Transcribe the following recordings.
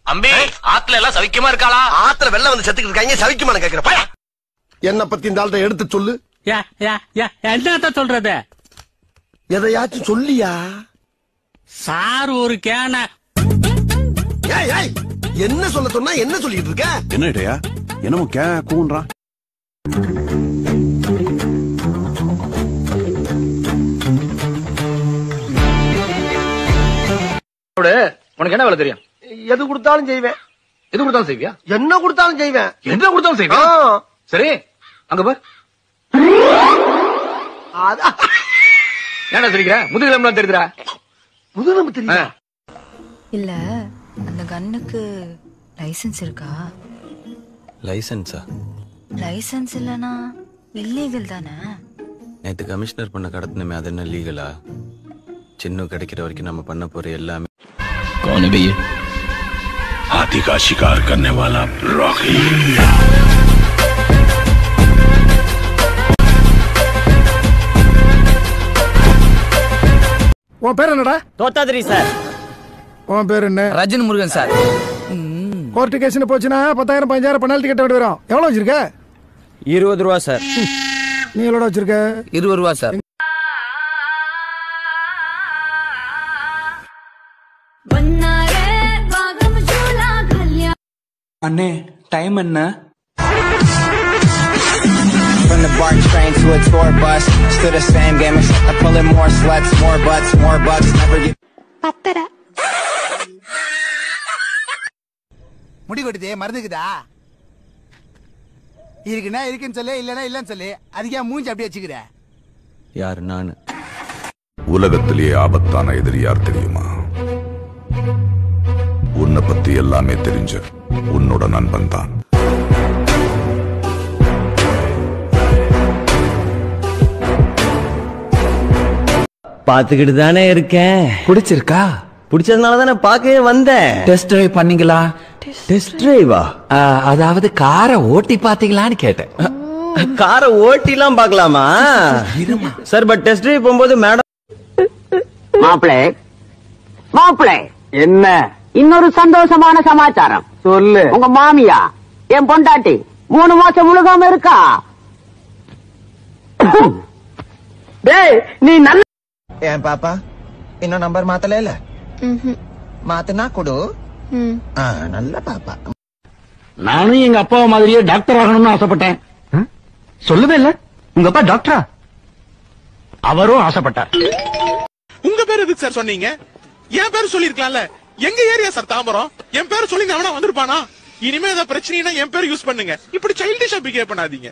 அம்பி ஆத்துல எல்லாம் சவிக்கமா இருக்காளா ஆத்திர வெள்ளம் வந்து செத்துக்கிட்டு இருக்காங்க சவிக்குமான கேக்குறப்ப என்ன பத்தி இந்த ஆள்கிட்ட எடுத்து சொல்லு யா யா யா என்னத்த சொல்றது எதையாச்சும் சொல்லியா சார் ஒரு கேன ஏய் ஏய் என்ன சொல்ல சொன்னா என்ன சொல்லிட்டு இருக்க என்ன இடையா என்னமோ கே கூன்றான் உனக்கு என்ன வேலை தெரியும் எது கொடுத்தாலும் செய்வேன் எது கொடுத்தாலும் செய்வியா என்ன கொடுத்தாலும் செய்வேன் என்ன கொடுத்தாலும் செய்வியா ஆ. சரி அங்க பார் அதான். ஏன்டா சிரிக்கிற முதுகிலம்லாம் தெரியுதுடா புது நம்ம தெரியும் இல்ல அந்த கன்னுக்கு லைசென்ஸ் இருக்கா லைசன்ஸா லைசென்ஸ் இல்லனா இல்லீகல் தானே நேற்று கமிஷனர் பண்ண கடத்தினமே அது என்ன லீகலா சின்ன கிடைக்கிற வரைக்கும் நம்ம பண்ண போற எல்லாமே कौन है भैया हाथी का शिकार करने वाला रॉकी உன் பேர் என்னடா தோத்தாதிரி சார் உன் பேர் என்ன ரஜினி முருகன் சார் கோர்ட்டு கேஸ்னு போச்சுன்னா பத்தாயிரம் பதினஞ்சாயிரம் பெனால்ட்டி கட்ட வேண்டி வரும் எவ்வளவு வச்சிருக்க இருபது ரூபா சார் நீ எவ்வளோ வச்சிருக்க இருபது ரூபா சார் அண்ணே டைம் என்ன From the BART train to a tour bus, still the same game. except I'm pulling more sluts, more butts, more bucks. Never get. முடி கொட்டுதே மருந்துக்குதா இருக்குன்னா இருக்குன்னு சொல்லு இல்லனா இல்லன்னு சொல்லு அதுக்கே மூஞ்சி அப்படியே வச்சுக்கிற யார் நான் உலகத்திலேயே ஆபத்தான எதிரி யார் தெரியுமா உன்னை பத்தி எல்லாமே தெரிஞ்ச உன்னோட நண்பன் தான் பாத்துக்கிட்டு தானே இருக்கேன் பிடிச்சிருக்கா பிடிச்சதுனால தானே பார்க்கவே வந்தேன் டெஸ்ட் டிரைவ் பண்ணீங்களா டெஸ்ட் டிரைவா ஆ, அதாவது காரை ஓட்டி பாத்தீங்களான்னு கேட்டேன் காரை ஓட்டிலாம் பார்க்கலாமா சார் பட் டெஸ்ட் டிரைவ் போகும்போது மேடம் மாப்பிளே மாப்பிளே என்ன இன்னொரு சந்தோஷமான சமாச்சாரம் சொல்லு உங்க மாமியா என் பொண்டாட்டி மூணு மாசம் முழுகாம இருக்கா டேய் நீ நல்ல ஏன் பாப்பா இன்னும் நம்பர் மாத்தல இல்ல மாத்துனா கொடு ஆ, நல்ல பாப்பா நானும் எங்க அப்பா மாதிரியே டாக்டர் ஆகணும்னு ஆசைப்பட்டேன் சொல்லவே இல்ல உங்க அப்பா டாக்டரா அவரும் ஆசைப்பட்டார் உங்க பேர் எதுக்கு சார் சொன்னீங்க என் பேர் சொல்லிருக்கலாம்ல எங்க ஏரியா சார் தாம்பரம் என் பேர் சொல்லி அவனா வந்திருப்பானா இனிமே ஏதாவது பிரச்சனைனா என் பேர் யூஸ் பண்ணுங்க இப்படி சைல்டிஷா பிஹேவ் பண்ணாதீங்க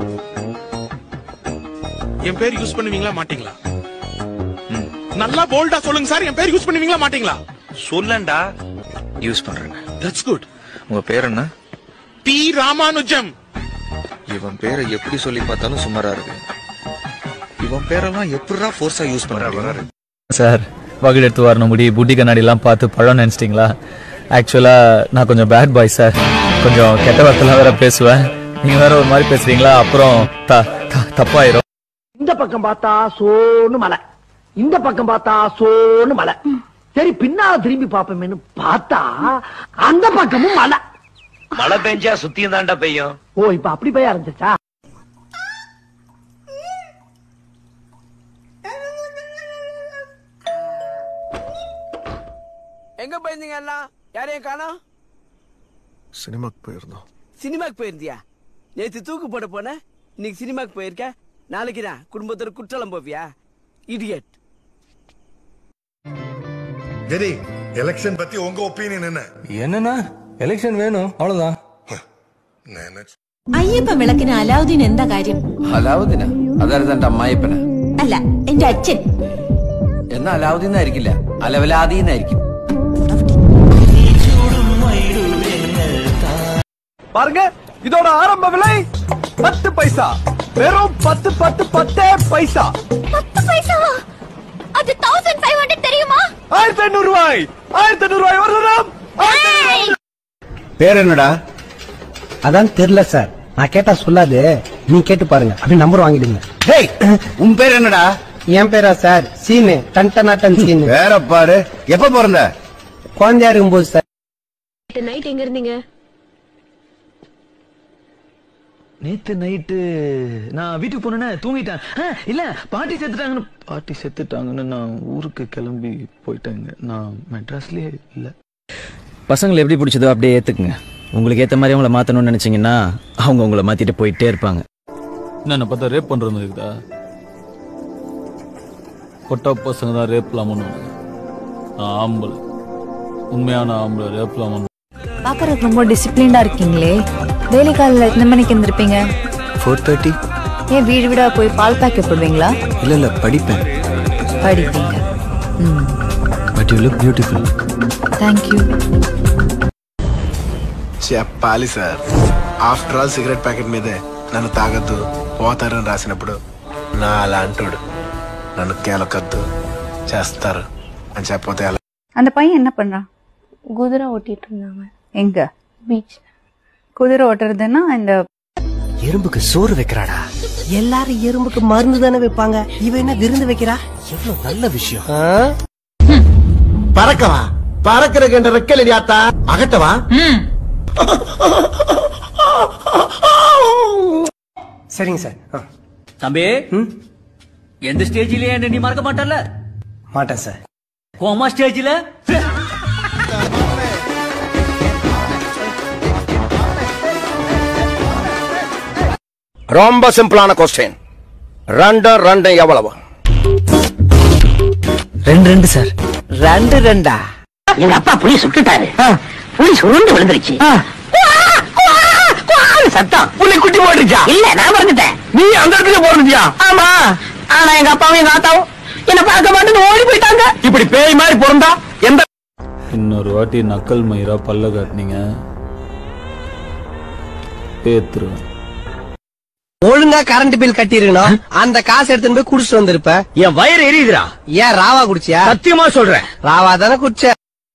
என் பேர் யூஸ் பண்ணுவீங்களா மாட்டீங்களா ம். நல்லா போல்டா சொல்லுங்க சார் என் பேர் யூஸ் பண்ணுவீங்களா மாட்டீங்களா சொல்லண்டா யூஸ் பண்றேங்க தட்ஸ் குட் உங்க பேர் என்ன டி ராமானுஜம் இவன் பேரை எப்படி சொல்லி பார்த்தாலும் சுமாரா இருக்கு இவன் பேரெல்லாம் எப்படிடா ஃபோர்ஸா யூஸ் பண்றாரு சார் வகுடு எடுத்து வரணும் முடி புட்டி கண்ணாடி எல்லாம் பார்த்து பழம் நினைச்சிட்டீங்களா ஆக்சுவலா நான் கொஞ்சம் பேட் பாய் சார் கொஞ்சம் கெட்ட வார்த்தைலாம் வேற பேசுவேன் நீங்க வேற ஒரு மாதிரி பேசுறீங்களா அப்புறம் த- த- தப்பாயிரும் இந்த பக்கம் பார்த்தா சோன்னு மலை இந்த பக்கம் பார்த்தா சோன்னு மலை சரி பின்னால திரும்பி பாப்போமேன்னு பார்த்தா அந்த பக்கமும் மலை மழை பெஞ்சா சுத்தியும் தாண்டா பெய்யும் ஓ இப்ப அப்படி போய் ஆரம்பிச்சிச்சா எங்க போயிருந்தீங்க எல்லாம் யாரையும் காணோம் சினிமாக்கு போயிருந்தோம் சினிமாக்கு போயிருந்தியா நேத்து தூக்கு போட போன இன்னைக்கு சினிமாக்கு போயிருக்க நாளைக்கு தான் குடும்பத்தோட குற்றாலம் போவியா இடியட் சரி எலெக்ஷன் பத்தி உங்க ஒப்பீனியன் என்ன என்னன்னா எலெக்ஷன் வேணும் அவ்வளவுதான் അയ്യപ്പൻ വിളക്കിന് അലാവുദ്ദീൻ എന്താ കാര്യം അലാവുദ്ദീന അതായത് എന്റെ അമ്മായിപ്പന അല്ല എന്റെ അച്ഛൻ എന്നാ അലാവുദ്ദീൻ ആയിരിക്കില്ല അലവലാദീന്നായിരിക്കും பாருங்க இதோட ஆரம்ப விலை பத்து பைசா வெறும் பத்து பத்து பத்தே பைசா പത്ത് പൈസ അത് തൗസൻഡ് ഫൈവ് ഹൺഡ്രഡ് தெரியுமா ஆயிரத்தி ஐநூறு ரூபாய் ஆயிரத்தி ஐநூறு ரூபாய் ஒரு தரம் பேர் என்னடா அதான் தெரியல சார் நான் கேட்டா சொல்லாது நீ கேட்டு பாருங்க அப்படி நம்பர் வாங்கிடுங்க டேய் உன் பேர் என்னடா என் பேரா sir Seenu done done done Seenu வேற பாரு எப்ப பிறந்த குழந்தையா இருக்கும்போது சார் நைட் எங்க இருந்தீங்க நேத்து நைட்டு நான் வீட்டுக்கு போனேனே தூங்கிட்டேன் ஆ, இல்ல பாட்டி செத்துட்டாங்கன்னு பாட்டி செத்துட்டாங்கன்னு நான் ஊருக்கு கிளம்பி போயிட்டேங்க நான் மெட்ராஸ்லயே இல்ல பசங்களை எப்படி பிடிச்சதோ அப்படியே ஏத்துக்குங்க உங்களுக்கு ஏத்த மாதிரி அவங்கள மாத்தணும்னு நினைச்சீங்கன்னா அவங்க உங்களை மாத்திட்டு போயிட்டே இருப்பாங்க என்ன பார்த்தா ரேப் பண்ற மாதிரி இருக்குதா பொட்டா பசங்க தான் ரேப்லாம் பண்ணுவாங்க நான் ஆம்பளை உண்மையான ஆம்பளை ரேப்லாம் பண்ணுவேன் பாக்குறதுக்கு ரொம்ப டிசிப்ளின்டா இருக்கீங்களே டெய்லி காலையில் எத்தனை மணிக்கு எந்திருப்பீங்க ஃபோர் தேர்ட்டி ஏன் வீடு வீடா போய் பால் பாக்கெட் போடுவீங்களா இல்ல இல்ல படிப்பேன் படிப்பீங்க ம் but you look beautiful thank you చెప్పాలి sir after all cigarette packet మీదే నన్ను తాగద్దు పోతారని రాసినప్పుడు నా అలాంటోడు నన్ను కేలకద్దు చేస్తారు అని చెప్పపోతే ఎలా அந்த பையன் என்ன பண்றான் குதிரை ஓட்டிட்டு இருந்தாங்க எங்க பீச் குதிரை ஓட்டுறதுன்னா இந்த எறும்புக்கு சோறு வைக்கிறாடா எல்லாரும் எறும்புக்கு மருந்து தானே வைப்பாங்க இவ என்ன விருந்து வைக்கிறா எவ்வளவு நல்ல விஷயம் பறக்கவா பறக்கிறதுக்கு என்ற ரெக்கல் இடியாத்தா அகட்டவா சரிங்க சார் ஆ, தம்பி எந்த ஸ்டேஜ்லயே என்ன நீ மறக்க மாட்டல மாட்டேன் சார் கோமா ஸ்டேஜ்ல ரொம்ப சிம்பிளான கொஸ்டின் ரெண்டு ரெண்டு எவ்வளவு ரெண்டு ரெண்டு சார் ரெண்டு ரெண்டா எங்க அப்பா புலி சுட்டுட்டாரு புலி சுருண்டு விழுந்துருச்சு சத்தம் புலி குட்டி போட்டுச்சா இல்ல நான் வந்துட்டேன் நீ அந்த இடத்துல போடுறியா ஆமா ஆனா எங்க அப்பாவும் எங்க ஆத்தாவும் என்ன பார்க்க மாட்டேன்னு ஓடி போயிட்டாங்க இப்படி பேய் மாதிரி பிறந்தா எந்த இன்னொரு வாட்டி நக்கல் மயிரா பல்ல காட்டினீங்க பேத்துருவேன் ஒழுங்கா கரண்ட் பில் கட்டிருக்கணும் அந்த காசு எடுத்துட்டு போய் குடிச்சிட்டு வந்திருப்ப என் வயிறு எரியுதுடா ஏன் ராவா குடிச்சியா சத்தியமா சொல்றேன் ராவா தானே குடிச்ச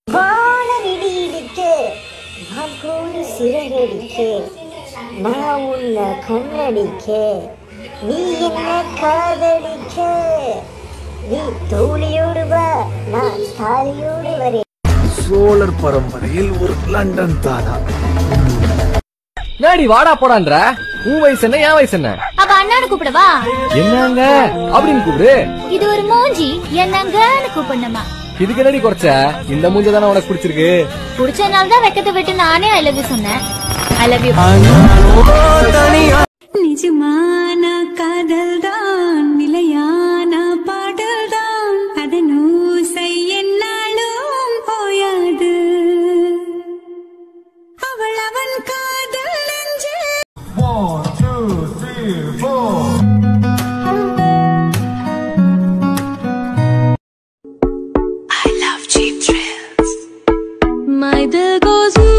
சிறகடிக்க நான் உன்னை கண்ணடிக்க நீ என்ன காதலிக்க நீ தோழியோடு வா நான் தாலியோடு வரேன் சோழர் பரம்பரையில் ஒரு லண்டன் தாரா நாடி வாடா போடான்ற உன் வயசு என்ன என் வயசு என்ன அப்ப அண்ணான்னு கூப்பிடவா என்னங்க அப்படின்னு கூப்பிடு இது ஒரு மூஞ்சி என்னங்கன்னு கூப்பிடணுமா இதுக்கு என்னடி குறைச்ச இந்த மூஞ்ச தானே உனக்கு பிடிச்சிருக்கு பிடிச்சனால தான் வெக்கத்தை விட்டு நானே ஐ லவ் யூ சொன்னேன் ஐ லவ் யூ நிஜமான காதல் தான் நிலையான பாடல் தான் அதன் ஓசை என்னாலும் போயாது அவள் அவன் காதல் நெஞ்சு I love cheap thrills. My dill goes